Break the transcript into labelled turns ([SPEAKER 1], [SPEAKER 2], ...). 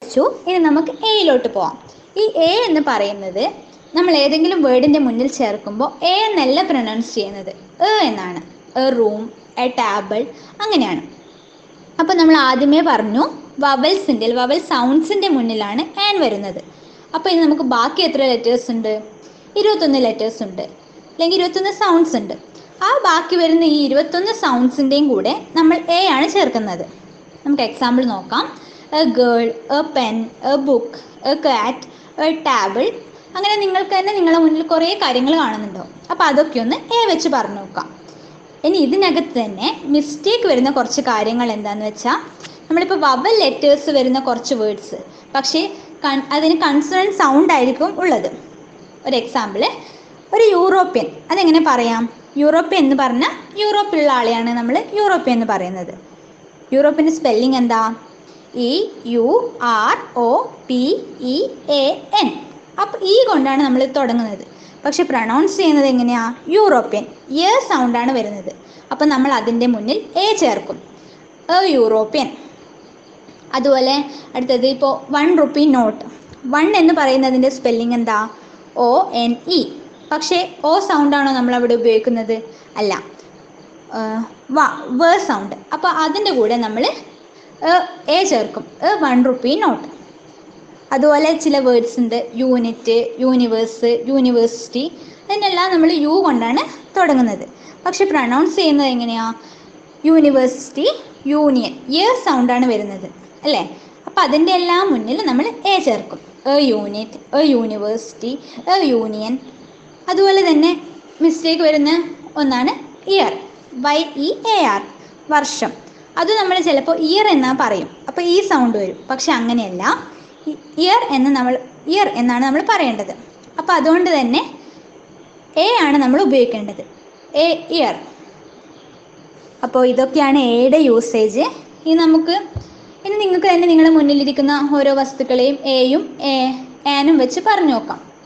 [SPEAKER 1] പഠിച്ചു ഇനി നമുക്ക് എയിലോട്ട് പോവാം ഈ എ എന്ന് പറയുന്നത് നമ്മൾ ഏതെങ്കിലും വേർഡിൻ്റെ മുന്നിൽ ചേർക്കുമ്പോൾ എ എന്നല്ല പ്രൊനൗൺസ് ചെയ്യുന്നത് എ എന്നാണ് എ റൂം എ ടേബിൾ അങ്ങനെയാണ് അപ്പോൾ നമ്മൾ ആദ്യമേ പറഞ്ഞു വവൽസിൻ്റെ വവൽ സൗണ്ട്സിൻ്റെ മുന്നിലാണ് ആൻ വരുന്നത് അപ്പോൾ ഇനി നമുക്ക് ബാക്കി എത്ര ലെറ്റേഴ്സ് ഉണ്ട് ഇരുപത്തൊന്ന് ലെറ്റേഴ്സ് ഉണ്ട് അല്ലെങ്കിൽ ഇരുപത്തൊന്ന് സൗണ്ട്സ് ഉണ്ട് ആ ബാക്കി വരുന്ന ഈ ഇരുപത്തൊന്ന് സൗണ്ട്സിൻ്റെയും കൂടെ നമ്മൾ എ ആണ് ചേർക്കുന്നത് നമുക്ക് എക്സാമ്പിൾ നോക്കാം a girl a pen a book a cat a table അങ്ങനെ നിങ്ങൾക്ക് തന്നെ നിങ്ങളുടെ മുന്നിൽ കുറേ കാര്യങ്ങൾ കാണുന്നുണ്ടാവും അപ്പോൾ അതൊക്കെ ഒന്ന് എ വെച്ച് പറഞ്ഞു നോക്കാം ഇനി ഇതിനകത്ത് തന്നെ മിസ്റ്റേക്ക് വരുന്ന കുറച്ച് കാര്യങ്ങൾ എന്താന്ന് വെച്ചാൽ നമ്മളിപ്പോൾ വവൽ ലെറ്റേഴ്സ് വരുന്ന കുറച്ച് വേർഡ്സ് പക്ഷേ കൺ അതിന് കൺസേൺ സൗണ്ട് ആയിരിക്കും ഉള്ളത് ഒരു എക്സാമ്പിൾ ഒരു യൂറോപ്യൻ അതെങ്ങനെ പറയാം യൂറോപ്യൻ എന്ന് പറഞ്ഞാൽ യൂറോപ്പിലുള്ള ആളെയാണ് നമ്മൾ യൂറോപ്യൻ എന്ന് പറയുന്നത് യൂറോപ്പിൻ്റെ സ്പെല്ലിംഗ് എന്താ E U R O P E A N അപ്പോൾ ഈ കൊണ്ടാണ് നമ്മൾ തുടങ്ങുന്നത് പക്ഷെ പ്രൊണൗൺസ് ചെയ്യുന്നത് എങ്ങനെയാ യൂറോപ്യൻ എ സൗണ്ടാണ് വരുന്നത് അപ്പം നമ്മൾ അതിൻ്റെ മുന്നിൽ എ ചേർക്കും എ യൂറോപ്യൻ അതുപോലെ അടുത്തത് ഇപ്പോൾ വൺ റുപ്പി നോട്ട് വൺ എന്ന് പറയുന്നതിൻ്റെ സ്പെല്ലിംഗ് എന്താ ഒ എൻ ഇ പക്ഷേ ഓ സൗണ്ടാണോ നമ്മൾ അവിടെ ഉപയോഗിക്കുന്നത് അല്ല വ വ സൗണ്ട് അപ്പോൾ അതിൻ്റെ കൂടെ നമ്മൾ എ ചേർക്കും എ വൺ റുപ്പി നോട്ട് അതുപോലെ ചില വേർഡ്സ് ഉണ്ട് യൂണിറ്റ് യൂണിവേഴ്സ് യൂണിവേഴ്സിറ്റി അതിനെല്ലാം നമ്മൾ യു കൊണ്ടാണ് തുടങ്ങുന്നത് പക്ഷെ പ്രൊണൗൺസ് ചെയ്യുന്നത് എങ്ങനെയാ യൂണിവേഴ്സിറ്റി യൂണിയൻ എ സൗണ്ടാണ് വരുന്നത് അല്ലേ അപ്പം അതിൻ്റെ എല്ലാം മുന്നിൽ നമ്മൾ എ ചേർക്കും a unit a university a union അതുപോലെ തന്നെ മിസ്റ്റേക്ക് വരുന്ന ഒന്നാണ് year Y E A R വർഷം അത് നമ്മൾ ചിലപ്പോൾ ഇയർ എന്നാ പറയും അപ്പോൾ ഈ സൗണ്ട് വരും പക്ഷെ അങ്ങനെയല്ല ഇയർ എന്ന് നമ്മൾ ഇയർ എന്നാണ് നമ്മൾ പറയേണ്ടത് അപ്പോൾ അതുകൊണ്ട് തന്നെ എ ആണ് നമ്മൾ ഉപയോഗിക്കേണ്ടത് എ ഇയർ അപ്പോൾ ഇതൊക്കെയാണ് എയുടെ യൂസേജ് ഇനി നമുക്ക് ഇനി നിങ്ങൾക്ക് തന്നെ നിങ്ങളുടെ മുന്നിലിരിക്കുന്ന ഓരോ വസ്തുക്കളെയും എയും എ ആനും വെച്ച് പറഞ്ഞു നോക്കാം